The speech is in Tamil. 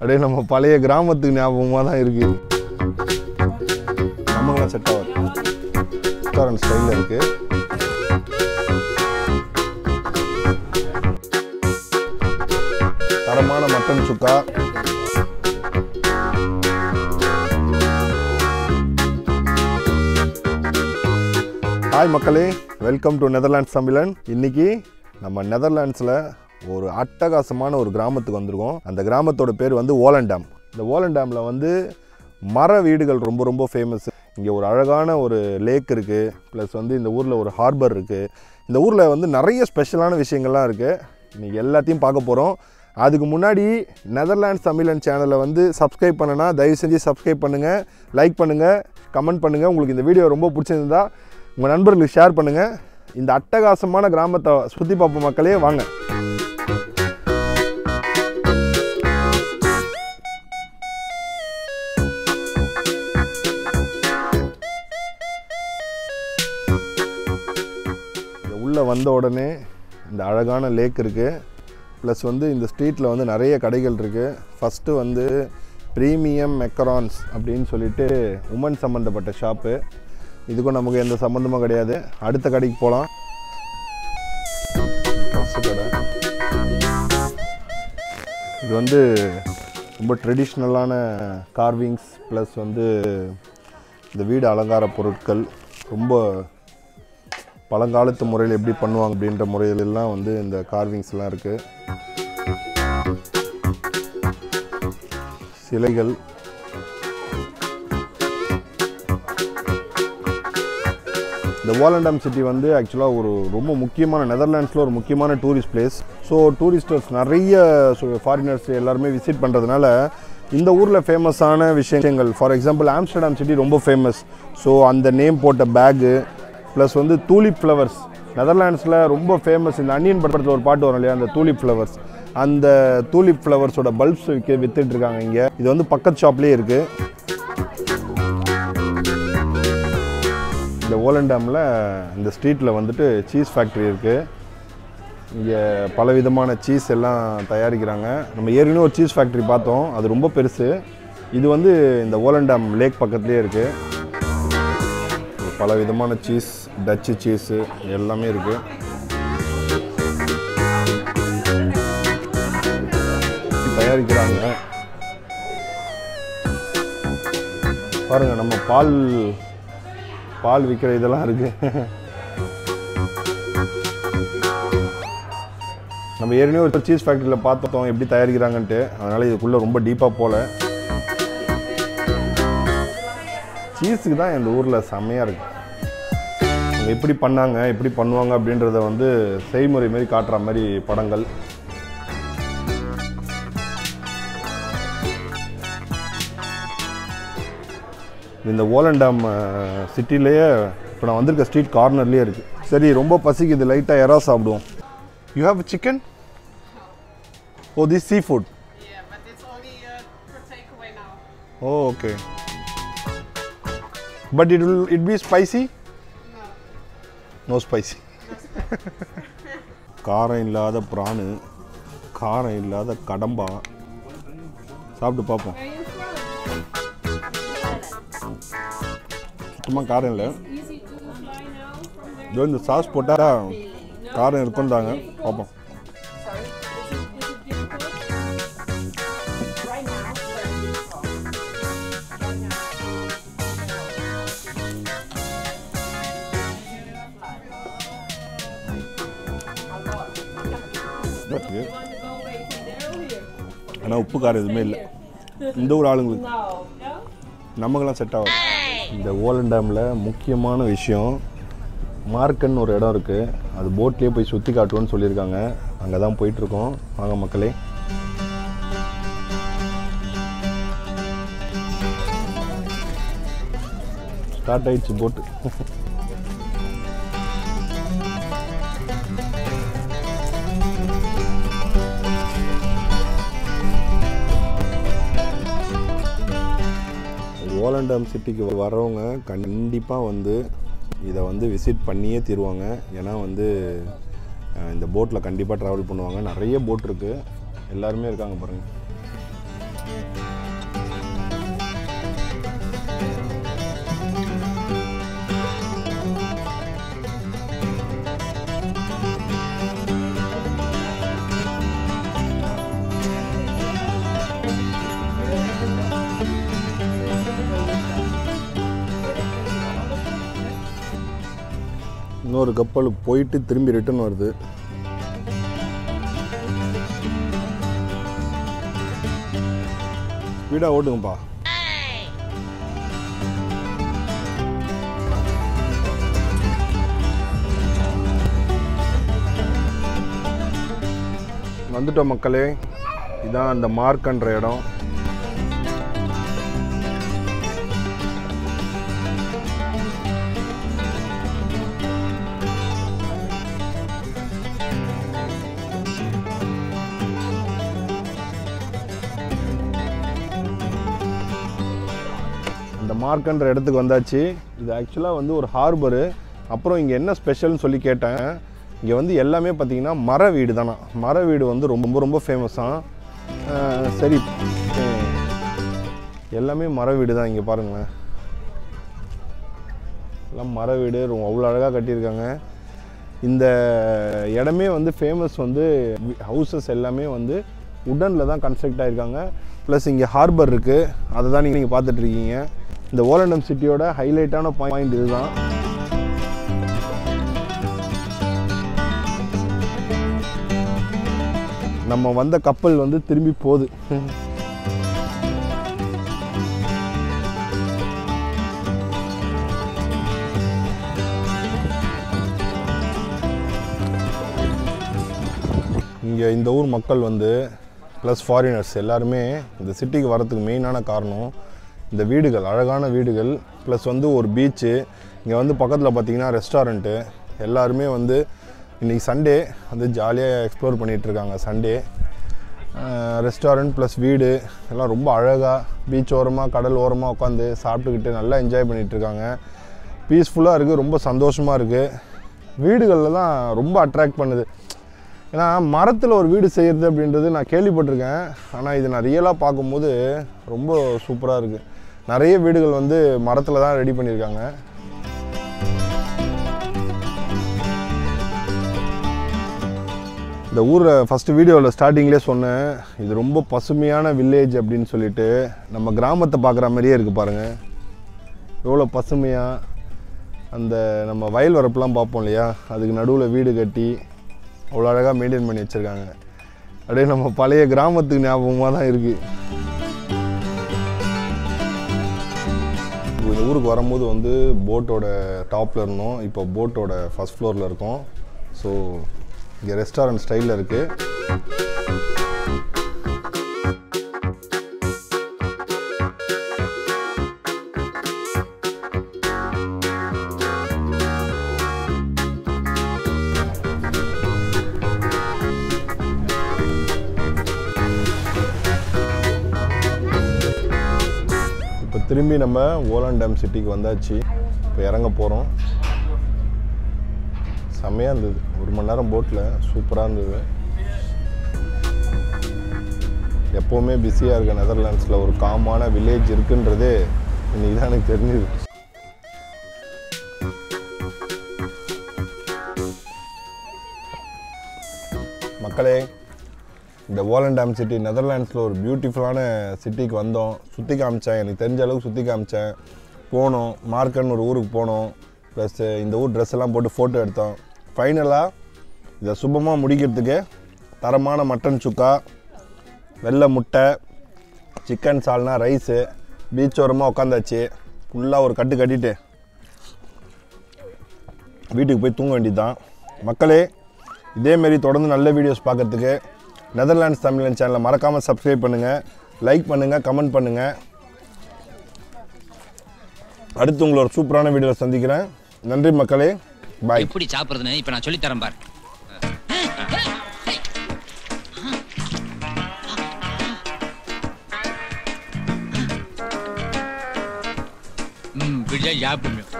அப்படியே நம்ம பழைய கிராமத்துக்கு ஞாபகமாக தான் இருக்கு நமக்கெல்லாம் செட் ஆகாது ரெஸ்டாரண்ட் ஸ்டைலில் இருக்கு தரமான மட்டன் சுக்கா ஹாய் மக்களே வெல்கம் டு நெதர்லாண்ட்ஸ் தமிழன் இன்னைக்கு நம்ம நெதர்லாண்ட்ஸில் ஒரு அட்டகாசமான ஒரு கிராமத்துக்கு வந்திருக்கோம் அந்த கிராமத்தோட பேர் வந்து ஓலண்டாம் இந்த ஓலண்டாமில் வந்து மர வீடுகள் ரொம்ப ரொம்ப ஃபேமஸ் இங்கே ஒரு அழகான ஒரு லேக் இருக்குது ப்ளஸ் வந்து இந்த ஊரில் ஒரு ஹார்பர் இருக்குது இந்த ஊரில் வந்து நிறைய ஸ்பெஷலான விஷயங்கள்லாம் இருக்குது இன்னைக்கு எல்லாத்தையும் பார்க்க போகிறோம் அதுக்கு முன்னாடி நெதர்லாண்ட்ஸ் தமிழன் சேனலை வந்து சப்ஸ்கிரைப் பண்ணனா தயவு செஞ்சு சப்ஸ்கிரைப் பண்ணுங்கள் லைக் பண்ணுங்கள் கமெண்ட் பண்ணுங்கள் உங்களுக்கு இந்த வீடியோ ரொம்ப பிடிச்சிருந்தா உங்கள் நண்பர்களுக்கு ஷேர் பண்ணுங்கள் இந்த அட்டகாசமான கிராமத்தை சுற்றி பார்ப்போம் மக்களே வாங்க இங்க உள்ளே வந்த உடனே இந்த அழகான லேக் இருக்குது ப்ளஸ் வந்து இந்த ஸ்ட்ரீட்டில் வந்து நிறைய கடைகள் இருக்குது ஃபஸ்ட்டு வந்து ப்ரீமியம் மெக்கரான்ஸ் அப்படின்னு சொல்லிட்டு உமன் சம்மந்தப்பட்ட ஷாப்பு இதுக்கும் நமக்கு எந்த சம்மந்தமும் கிடையாது அடுத்த கடைக்கு போகலாம் கடை இது வந்து ரொம்ப ட்ரெடிஷ்னலான கார்விங்ஸ் ப்ளஸ் வந்து இந்த வீடு அலங்கார பொருட்கள் ரொம்ப பழங்காலத்து முறையில் எப்படி பண்ணுவாங்க அப்படின்ற முறையிலெல்லாம் வந்து இந்த கார்விங்ஸ்லாம் இருக்குது சிலைகள் இந்த வாலண்டாம் சிட்டி வந்து ஆக்சுவலாக ஒரு ரொம்ப முக்கியமான நெதர்லாண்ட்ஸில் ஒரு முக்கியமான டூரிஸ்ட் பிளேஸ் ஸோ டூரிஸ்டர்ஸ் நிறைய ஃபாரினர்ஸ் எல்லாருமே விசிட் பண்ணுறதுனால இந்த ஊரில் ஃபேமஸான விஷயங்கள் ஃபார் எக்ஸாம்பிள் ஆம்ஸ்டர்டாம் சிட்டி ரொம்ப ஃபேமஸ் ஸோ அந்த நேம் போட்ட பேகு ப்ளஸ் வந்து தூலிப் ஃப்ளவர்ஸ் நெதர்லாண்ட்ஸில் ரொம்ப ஃபேமஸ் இந்த அன்னியன் படத்தில் ஒரு பாட்டு வரும் இல்லையா அந்த தூலிப் ஃப்ளவர்ஸ் அந்த தூலிப் ஃப்ளவர்ஸோட பல்ப்ஸ் விற்க வித்துட்டு இருக்காங்க இங்கே இது வந்து பக்கத்து ஷாப்லேயே இருக்குது இந்த ஓலண்டாமில் இந்த ஸ்ட்ரீட்டில் வந்துட்டு சீஸ் ஃபேக்ட்ரி இருக்குது இங்கே பலவிதமான சீஸ் எல்லாம் தயாரிக்கிறாங்க நம்ம ஏற்கனவே ஒரு சீஸ் ஃபேக்ட்ரி பார்த்தோம் அது ரொம்ப பெருசு இது வந்து இந்த ஓலண்டாம் லேக் பக்கத்துலேயே இருக்குது பல விதமான சீஸ் டச்சு சீஸு எல்லாமே இருக்குது தயாரிக்கிறாங்க பாருங்க நம்ம பால் பால் விற்கிற இதெல்லாம் இருக்கு நம்ம ஏற்கனவே ஒரு சீஸ் ஃபேக்ட்ரியில் பார்த்தோம் எப்படி தயாரிக்கிறாங்கன்ட்டு அதனால் இதுக்குள்ளே ரொம்ப டீப்பாக போகல சீஸுக்கு தான் இந்த ஊரில் செம்மையாக இருக்கு அவங்க எப்படி பண்ணாங்க எப்படி பண்ணுவாங்க அப்படின்றத வந்து செய்முறை மாரி காட்டுற மாதிரி படங்கள் இந்த ஓலண்டாம் சிட்டிலேயே இப்போ நான் வந்திருக்க ஸ்ட்ரீட் கார்னர்லேயே இருக்குது சரி ரொம்ப பசிக்குது லைட்டாக எறா சாப்பிடுவோம் you have chicken oh this seafood Yeah, but it's only uh, for takeaway now. Oh okay but it will it be spicy No. No spicy காரம் இல்லாத ப்ரானு காரம் இல்லாத கடம்பா சாப்பிட்டு பார்ப்போம் Are you from? சுத்தமாக காரம் இல்லை Easy to fly now from there. இதோ இந்த சாஸ் போட்டால் காரம் இருக்குன்றாங்க பார்ப்போம் Sorry. Is it, is it difficult? Right now, very difficult. Right now. இருக்கு Want to go away from there or here? ஆனால் உப்பு காரம் எதுவுமே இல்லை இந்த ஊர் ஆளுங்களுக்கு No. No? நமக்கெல்லாம் செட் ஆகும் இந்த ஓலண்டாமில் முக்கியமான விஷயம் மார்க்கன் ஒரு இடம் இருக்குது அது போட்லேயே போய் சுற்றி காட்டுவோன்னு சொல்லியிருக்காங்க அங்கே தான் போயிட்டுருக்கோம் வாங்க மக்களே ஸ்டார்ட் ஆயிடுச்சு போட்டு ஓலண்டம் சிட்டிக்கு வரவங்க கண்டிப்பாக வந்து இதை வந்து விசிட் பண்ணியே தீருவாங்க ஏன்னா வந்து அஹ், இந்த போட்டில் கண்டிப்பாக ட்ராவல் பண்ணுவாங்க நிறைய போட் இருக்குது எல்லாருமே இருக்காங்க பாருங்கள் இன்னொரு கப்பல் போயிட்டு திரும்பி ரிட்டர்ன் வருது ஸ்பீடாக ஓட்டுங்கப்பா வந்துட்டோம் மக்களே இதான் அந்த மார்க்ன்ற இடம் அந்த மார்க்கன்ற இடத்துக்கு வந்தாச்சு இது ஆக்சுவலாக வந்து ஒரு ஹார்பரு அப்புறம் இங்கே என்ன ஸ்பெஷல்னு சொல்லி கேட்டேன் இங்கே வந்து எல்லாமே பார்த்தீங்கன்னா மர வீடு தானா மர வீடு வந்து ரொம்ப ரொம்ப ஃபேமஸாக சரி அஹ், எல்லாமே மர வீடு தான் இங்கே பாருங்களேன் எல்லாம் மர வீடு ரொம்ப அவ்வளோ அழகாக கட்டியிருக்காங்க இந்த இடமே வந்து ஃபேமஸ் வந்து ஹவுசஸ் எல்லாமே வந்து உடனில் தான் கன்ஸ்ட்ரக்ட் ஆகிருக்காங்க ப்ளஸ் இங்கே ஹார்பர் இருக்குது அதை தான் நீங்கள் பார்த்துட்டு இருக்கீங்க இந்த ஓலண்டம் சிட்டியோட ஹைலைட்டான பாயிண்ட் இதுதான் நம்ம வந்த கப்பல் வந்து திரும்பி போகுது இங்கே இந்த ஊர் மக்கள் வந்து ப்ளஸ் ஃபாரினர்ஸ் எல்லாருமே இந்த சிட்டிக்கு வரதுக்கு மெயினான காரணம் இந்த வீடுகள் அழகான வீடுகள் ப்ளஸ் வந்து ஒரு பீச்சு இங்கே வந்து பக்கத்தில் பார்த்தீங்கன்னா ரெஸ்டாரண்ட்டு எல்லாருமே வந்து இன்றைக்கி சண்டே வந்து ஜாலியாக எக்ஸ்ப்ளோர் பண்ணிகிட்ருக்காங்க சண்டே ரெஸ்டாரண்ட் ப்ளஸ் வீடு எல்லாம் ரொம்ப அழகாக பீச் ஓரமாக கடல் ஓரமாக உட்காந்து சாப்பிட்டுக்கிட்டு நல்லா என்ஜாய் பண்ணிகிட்ருக்காங்க பீஸ்ஃபுல்லாக இருக்குது ரொம்ப சந்தோஷமாக இருக்குது வீடுகளில் தான் ரொம்ப அட்ராக்ட் பண்ணுது ஏன்னா மரத்தில் ஒரு வீடு செய்கிறது அப்படின்றது நான் கேள்விப்பட்டிருக்கேன் ஆனால் இது நான் ரியலாக பார்க்கும்போது ரொம்ப சூப்பராக இருக்குது நிறைய வீடுகள் வந்து மரத்தில் தான் ரெடி பண்ணியிருக்காங்க இந்த ஊரை ஃபஸ்ட்டு வீடியோவில் ஸ்டார்டிங்லேயே சொன்னேன் இது ரொம்ப பசுமையான வில்லேஜ் அப்படின்னு சொல்லிட்டு நம்ம கிராமத்தை பார்க்குற மாதிரியே இருக்குது பாருங்கள் எவ்வளோ பசுமையாக அந்த நம்ம வயல் வரப்புலாம் பார்ப்போம் இல்லையா அதுக்கு நடுவில் வீடு கட்டி அவ்வளோ அழகாக மெயின்டைன் பண்ணி வச்சுருக்காங்க அப்படியே நம்ம பழைய கிராமத்துக்கு ஞாபகமாக தான் இருக்குது இந்த ஊருக்கு வரும்போது வந்து போட்டோட டாப்பில் இருந்தோம் இப்போ போட்டோட ஃபஸ்ட் ஃப்ளோரில் இருக்கோம் ஸோ இங்கே ரெஸ்டாரண்ட் ஸ்டைலில் இருக்குது இப்போ திரும்பி நம்ம ஓலான் டேம் சிட்டிக்கு வந்தாச்சு இப்போ இறங்க போகிறோம் செம்மையாக இருந்தது ஒரு மணி நேரம் போட்டில் சூப்பராக இருந்தது எப்போவுமே பிஸியாக இருக்க நெதர்லாண்ட்ஸில் ஒரு காமான வில்லேஜ் இருக்குன்றதே இன்னைக்கு தான் எனக்கு தெரிஞ்சுது மக்களே இந்த ஓலன் டேம் சிட்டி நெதர்லாண்ட்ஸில் ஒரு பியூட்டிஃபுல்லான சிட்டிக்கு வந்தோம் சுற்றி காமிச்சேன் எனக்கு தெரிஞ்ச அளவுக்கு சுற்றி காமிச்சேன் போனோம் மார்க்கன் ஒரு ஊருக்கு போனோம் ப்ளஸ் இந்த ஊர் ட்ரெஸ் எல்லாம் போட்டு ஃபோட்டோ எடுத்தோம் ஃபைனலாக இதை சுபமாக முடிக்கிறதுக்கு தரமான மட்டன் சுக்கா வெள்ளை முட்டை சிக்கன் சால்னா ரைஸு பீச் ஓரமாக உட்காந்தாச்சு ஃபுல்லாக ஒரு கட்டு கட்டிட்டு வீட்டுக்கு போய் தூங்க வேண்டியது தான் மக்களே இதேமாரி தொடர்ந்து நல்ல வீடியோஸ் பார்க்கறதுக்கு நெதர்லாண்ட்ஸ் தமிழன் சேனலை மறக்காமல் சப்ஸ்கிரைப் பண்ணுங்கள் லைக் பண்ணுங்கள் கமெண்ட் பண்ணுங்கள் அடுத்து உங்களை ஒரு சூப்பரான வீடியோவில் சந்திக்கிறேன் நன்றி மக்களே பாய் எப்படி சாப்பிடுறதுன்னு இப்ப நான் சொல்லி தரேன் பார் ம், இப்படிதான் சாப்பிடணும்